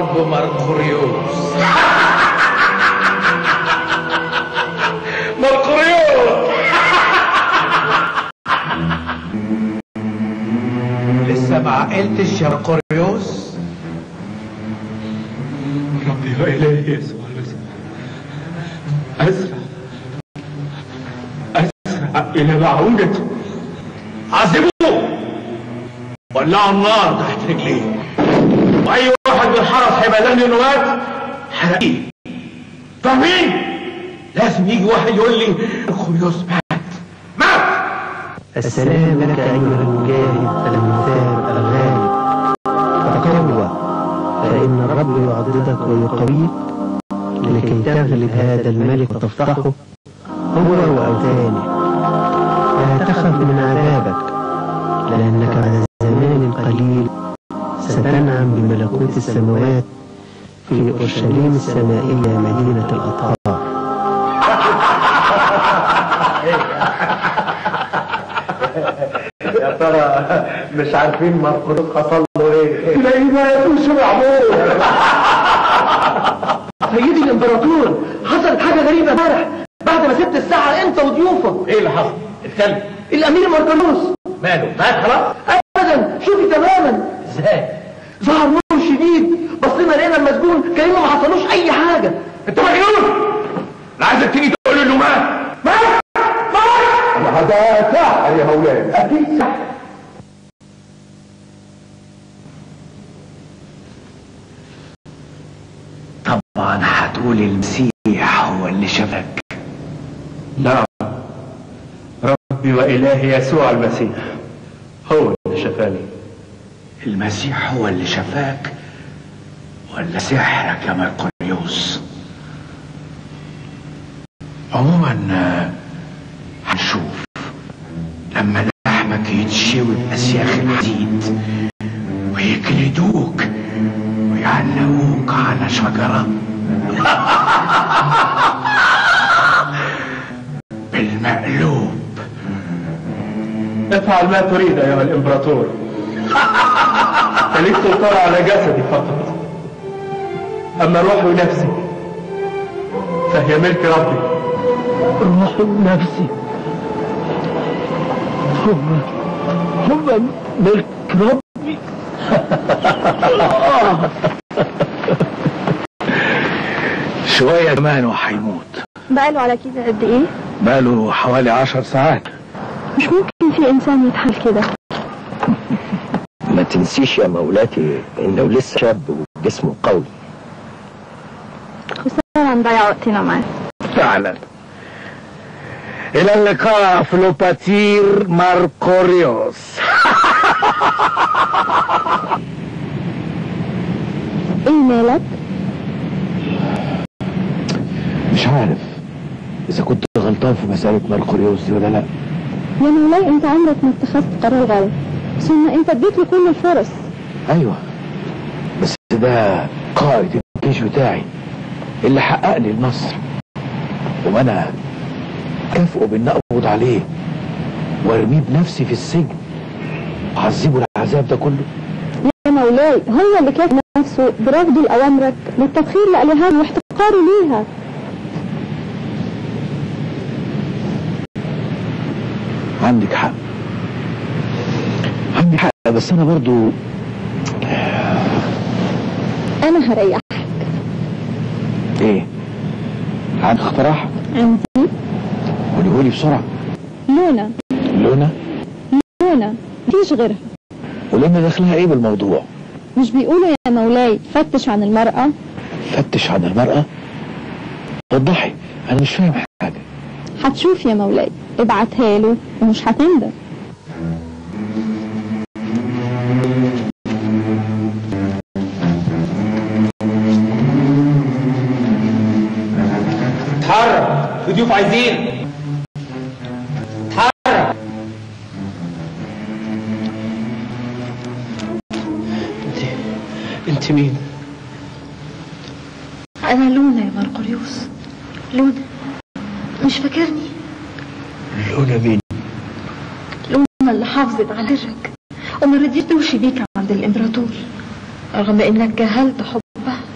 حرب مرقريوس مرقريوس لسه ما عقلتش يا مرقريوس ربي وإلهي يسوع المسيح أسرع أسرع إلى معونتي عذبوه ولعوا النار تحت رجليه واي واحد من الحرس هيبقى انه مات حرقيه فاهمين لازم يجي واحد يقول لي الخريوس مات مات السلام لك أيها المجاهد المثاب الغالب تقوى فإن الرب يعضدك ويقويك لكي تغلب هذا الملك وتفضحه هو وأوثانه لا تخف من عذابك لأنك بعد زمان قليل ستنعم بملكوت السماوات في أورشليم السمائية مدينة الأطهار يا ترى مش عارفين مرقود حصل له ايه تلاقيه مات وسمع موت سيدي الامبراطور حصلت حاجه غريبه امبارح بعد ما سبت الساعه انت وضيوفك ايه اللي حصل اتكلم الامير ماركانوس ماله مات خلاص ابدا شوفي تماما ازاي ظهر نور شديد بصينا لقينا المسجون كانه ما حصلوش اي حاجه انت مجنون انا عايزك تيجي تقول له انه مات مات مات هذا سحر يا مولاي أكيد سحر طبعا هتقول المسيح هو اللي شافك نعم ربي وإلهي يسوع المسيح هو اللي شفاني المسيح هو اللي شفاك ولا سحرك يا مرقريوس عموما آه، هنشوف لما لحمك يتشوي بأسياخ الحديد ويجلدوك ويعلقوك على شجرة بالمقلوب افعل ما تريد أيها الإمبراطور ليك سلطان على جسدي فقط أما روحي ونفسي فهي ملك ربي روح نفسي هو هو ملك ربي شوية كمان وهيموت بقاله على كده قد ايه بقاله حوالي عشر ساعات مش ممكن في انسان يتحل كده ما تنسيش يا مولاتي انه لسه شاب وجسمه قوي خسارة نضيع وقتنا معاه فعلا إلى اللقاء فلوباتير ماركوريوس ايه مالك مش عارف إذا كنت غلطان في مسألة ماركوريوس دي ولا لا يا مولاي انت عمرك ما اتخذت قرار غلط ثم انت اديت له كل الفرص أيوة بس ده قائد الجيش بتاعي اللي حقق لي النصر وما أنا كافئه بإن أقبض عليه وارميه بنفسي في السجن وأعذبه العذاب ده كله يا مولاي هو اللي كاف نفسه برفضه لأوامرك للتبخير لآلهته واحتقاره ليها عندك حق عندك حق بس أنا برضو انا هريحك إيه عندك اقتراح عندي قوليهولي بسرعة لونا لونا لونا مفيش غيرها ولونا دخلها إيه بالموضوع مش بيقولوا يا مولاي فتش عن المرأة فتش عن المرأة وضحي أنا مش فاهم حاجة هتشوف يا مولاي ابعتها له ومش هتندم اتحرك في ضيوف عايزين اتحرك انت مين أنا لونا يا مرقريوس لونا مش فاكرني لونا مين لونا اللي حافظت على سرك وما رضيتش توشي بيك عند الإمبراطور رغم إنك جهلت حبها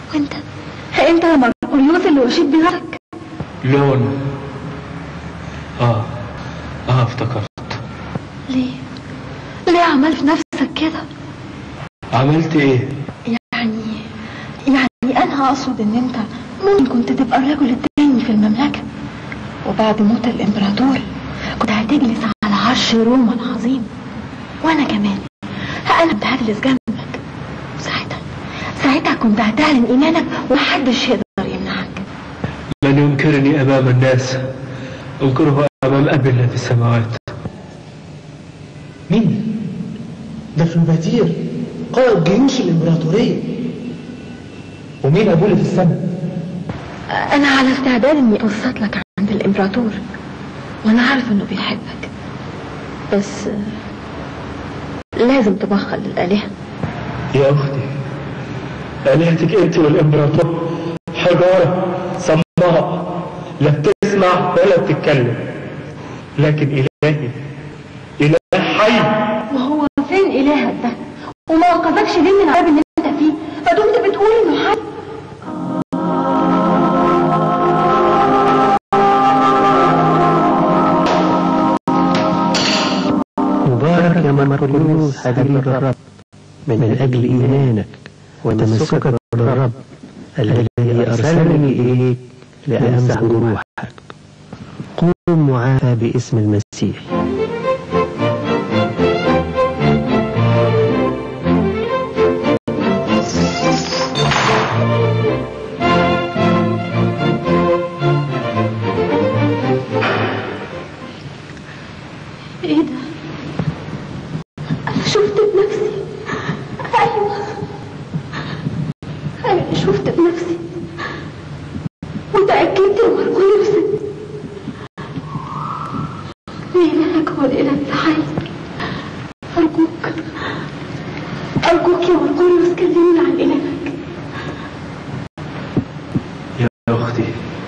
وانت انت يا مرقريوس اللي وشيت بنفسك لون اه اه افتكرت ليه ليه عملت في نفسك كده عملت ايه يعني يعني انا اقصد ان انت ممكن كنت تبقى الرجل التاني في المملكة وبعد موت الامبراطور كنت هتجلس على عرش روما العظيم وانا كمان انا كنت هجلس جنبك ساعتها ساعتها كنت هتعلن ايمانك ومحدش يقدر يمنعك من ينكرني امام الناس انكره امام ابي في السماوات مين؟ ده فلوباتير قائد جيوش الإمبراطورية ومين أبوه اللي في السماء؟ انا على استعداد اني اوصل لك عند الامبراطور وانا عارف انه بيحبك بس آه، لازم تبخل للالهه يا اختي الهتك انت والامبراطور حجاره صماء لا بتسمع ولا بتتكلم لكن الهي اله حي وهو فين الهك ده وما انقذكش ليه من العذاب اللي انت فيه فدمت بتقول انه حي مبارك يا مرقليوس حبيب الرب من أجل إيمانك وتمسكك بالرب الذي أرسلني إليك لأمسح جروحك قوم معافى باسم المسيح ايه ده انا شفت بنفسي ايوه ايوه شفت بنفسي وتاكدت يا مرقليوس ان الهك هو الاله الحي ارجوك ارجوك يا مرقليوس كلمني عن الهك يا اختي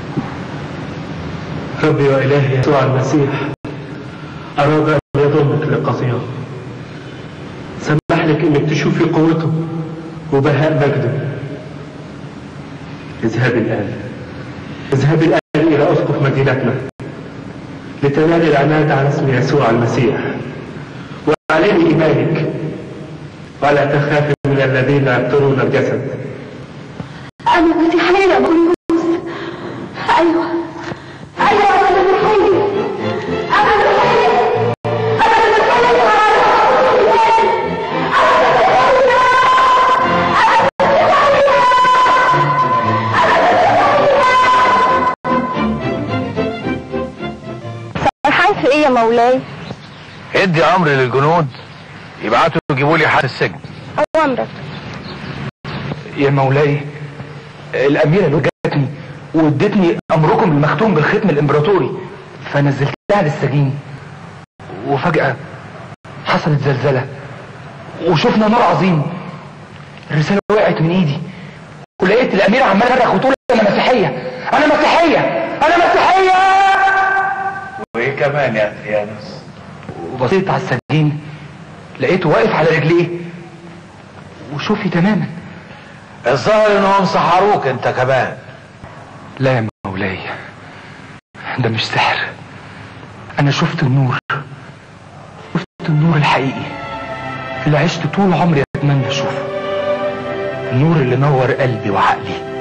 ربي والهي يسوع المسيح اراد ان يضمك لقضيه سمح لك انك تشوفي قوته وبهاء مجده اذهبي الان اذهبي الان الى اسقف مدينتنا لتنالي العناد على اسم يسوع المسيح واعلني ايمانك ولا تخافي من الذين يقتلون الجسد انا مسيحيه يا مرقليوس ايوه ايوه انا مسيحيه انا مسيحيه انا مسيحيه فرحان في ايه يا مولاي ادي امر للجنود يبعتوا يجيبوا لي حارس السجن اوامرك يا مولاي الأميرة لو جاتني وادتني أمركم المختوم بالختم الإمبراطوري فنزلتها للسجين وفجأة حصلت زلزلة وشفنا نار عظيم الرسالة وقعت من إيدي ولقيت الأميرة عمالة تدخل وتقول أنا مسيحية أنا مسيحية أنا مسيحية وايه كمان يا انفيانوس وبصيت على السجين لقيته واقف على رجليه وشوفي تماما الظاهر انهم سحروك انت كمان لا يا مولاي ده مش سحر انا شفت النور شفت النور الحقيقي اللي عشت طول عمري اتمنى اشوفه النور اللي نور قلبي وعقلي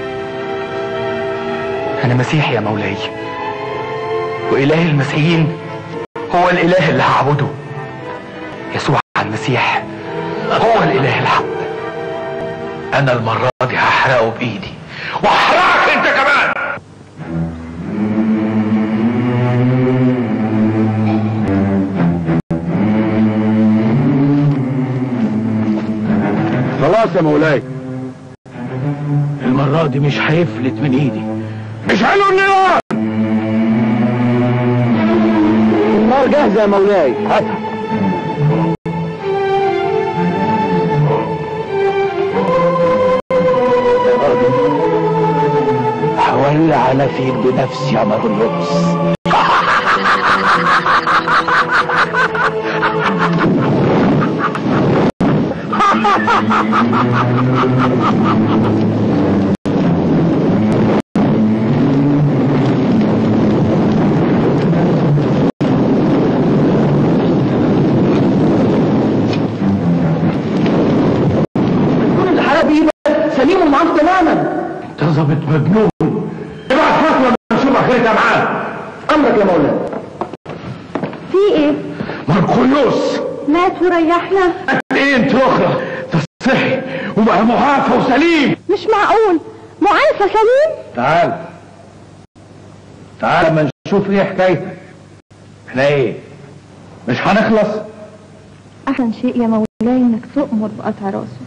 انا مسيحي يا مولاي واله المسيحيين هو الاله اللي هعبده يسوع المسيح هو الاله الحق انا المرة دي هحرقه بايدي واحرقك انت كمان خلاص يا مولاي المرة دي مش هيفلت من ايدي مش حلو النار النار جاهزة يا مولاي هاتها هولع على فيك بنفسي يا مرقلوس انت ظابط مجنون ابعت فتوى نشوف اخرتها معاه امرك يا مولانا في ايه مركوريوس مات وريحنا قد ايه انت اخرى تصحي وبقى معافى وسليم مش معقول معافى سليم تعال تعال ما نشوف ايه حكايتك احنا ايه مش هنخلص احسن شيء يا مولاي انك تؤمر بقطع راسه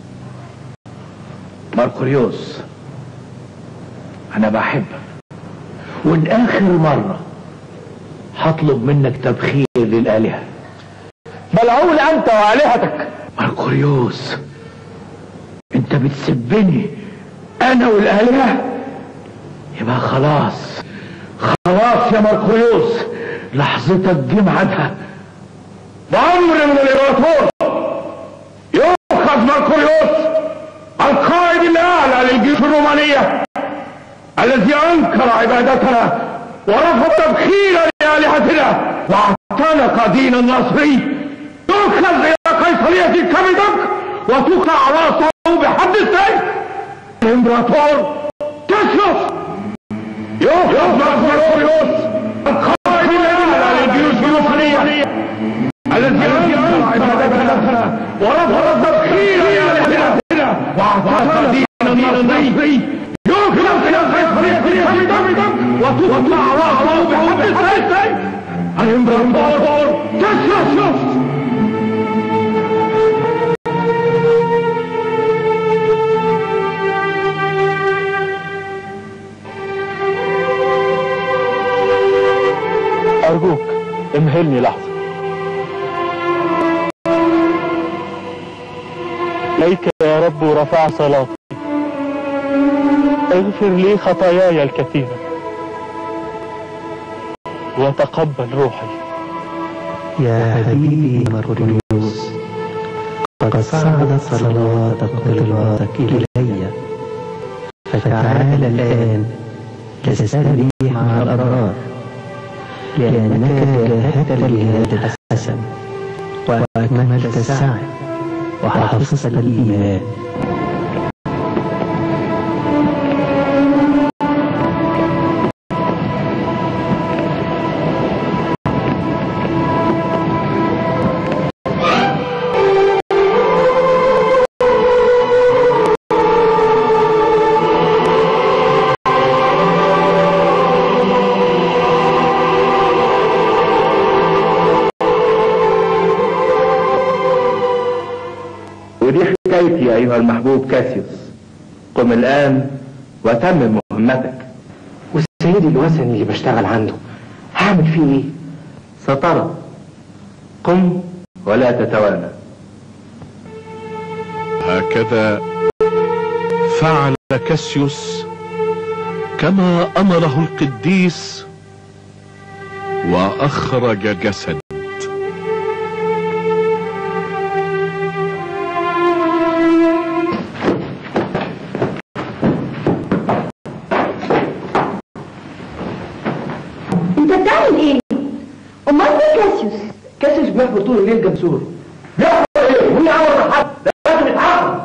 مركوريوس انا بحبك وان اخر مرة هطلب منك تبخير للآلهة ملعون انت والهتك مركوريوس انت بتسبني انا والآلهة يبقى خلاص خلاص يا مركوريوس لحظتك جه ميعادها بأمر من الإمبراطور يؤخذ مركوريوس القائد الأعلى للجيوش الرومانية الذي أنكر عبادتنا ورفض تبخير لآلهتنا واعتنق دين النصري يؤخذ إلى قيصرية كبدك وتقطع راسه بحد السيف الإمبراطور كاسيوس يؤخذ مركوريوس القائد الأعلى للجيوش الرومانية الذي أنكر عبادتنا ورفض تبخير آلهتنا واعتنق دين النصري يؤخذ إلى قيصرية كبدك وتقطع راسه بحد السيف الإمبراطور كاسيوس ارجوك امهلني لحظة إليك يا رب رفع صلاتي اغفر لي خطاياي الكثيرة وتقبل روحي يا حبيبي مرقليوس قد صعدت صلواتك وطلباتك إلي فتعال الآن تستريح مع الأبرار لأنك جاهدت الجهاد الحسن وأكملت السعي وحفظت الإيمان ودي حكايتي يا أيها المحبوب كاسيوس قم الآن وتمم مهمتك والسيد الوثني اللي بشتغل عنده هعمل فيه ايه سترى قم ولا تتوانى هكذا فعل كاسيوس كما امره القديس واخرج جسد انت بتعمل ايه امال فين كاسيوس كاسس بيحفر طول الليل جمسور مين عمل حد لازم يتعاقب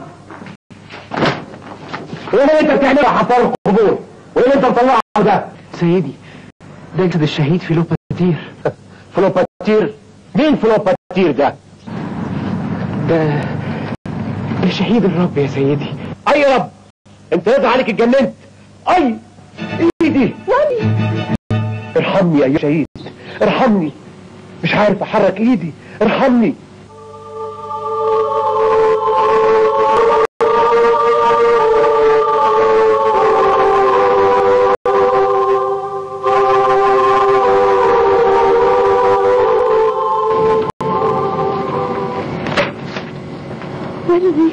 ايه اللي انت بتعمله حفار القبور وايه اللي انت مطلعه ده سيدي ده جسد الشهيد فيلوباتير فلوباتير مين فلوباتير ده ده ده شهيد الرب يا سيدي اي رب انت يطلع عليك اتجننت اي ايدي ارحمني يا شهيد ارحمني مش عارف احرك ايدي ارحمني والدي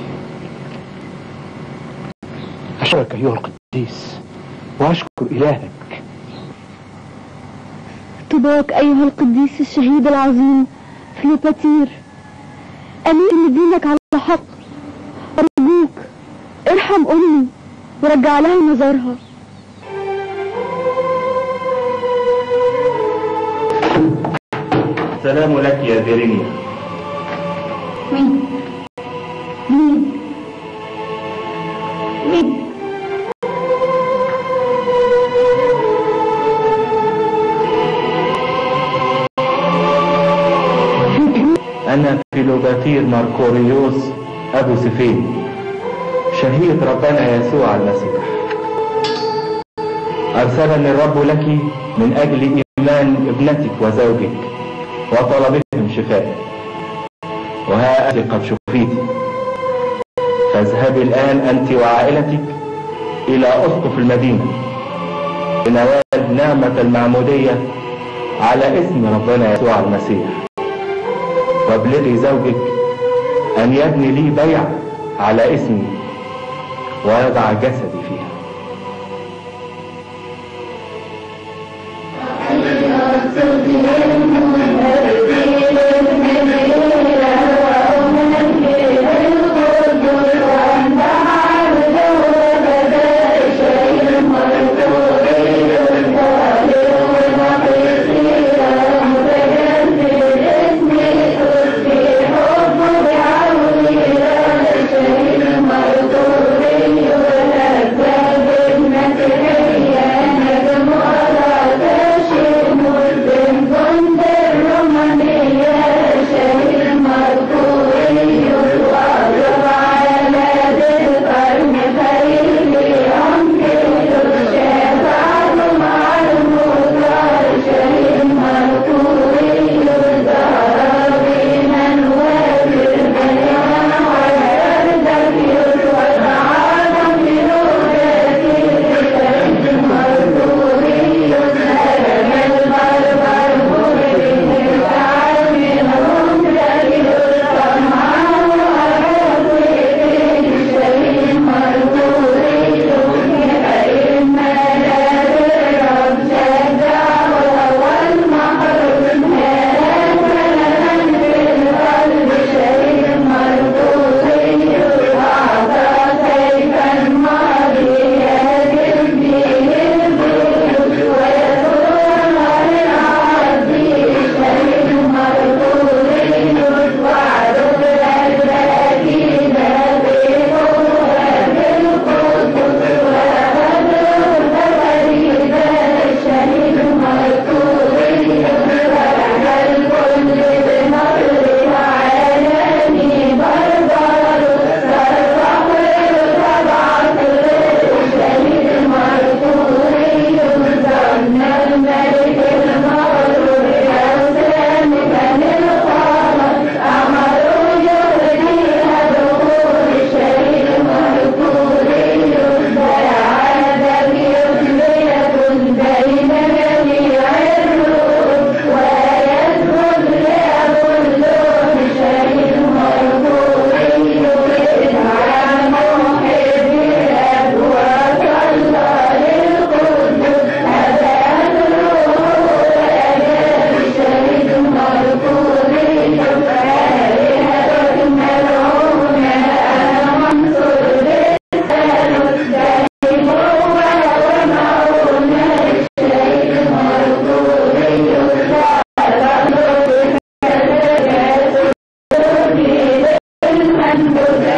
اشكرك ايها القديس واشكر الهك طباك أيها القديس الشهيد العظيم فلوباتير أمين دينك على حق أرجوك ارحم أمي ورجع لها مزارها السلام لك يا فيرينيا مين؟ مين؟ مين؟ أنا فيلوباتير ماركوريوس أبو سفين شهيد ربنا يسوع المسيح أرسلني الرب لك من أجل إيمان ابنتك وزوجك وطلبتهم شفاء وها أنت قد شفيت فاذهبي الآن أنت وعائلتك إلى أسقف المدينة لنوال نعمة المعمودية على اسم ربنا يسوع المسيح وابلغي زوجك أن يبني لي بيع على اسمي ويضع جسدي فيها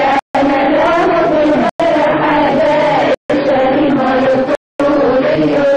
Thank you.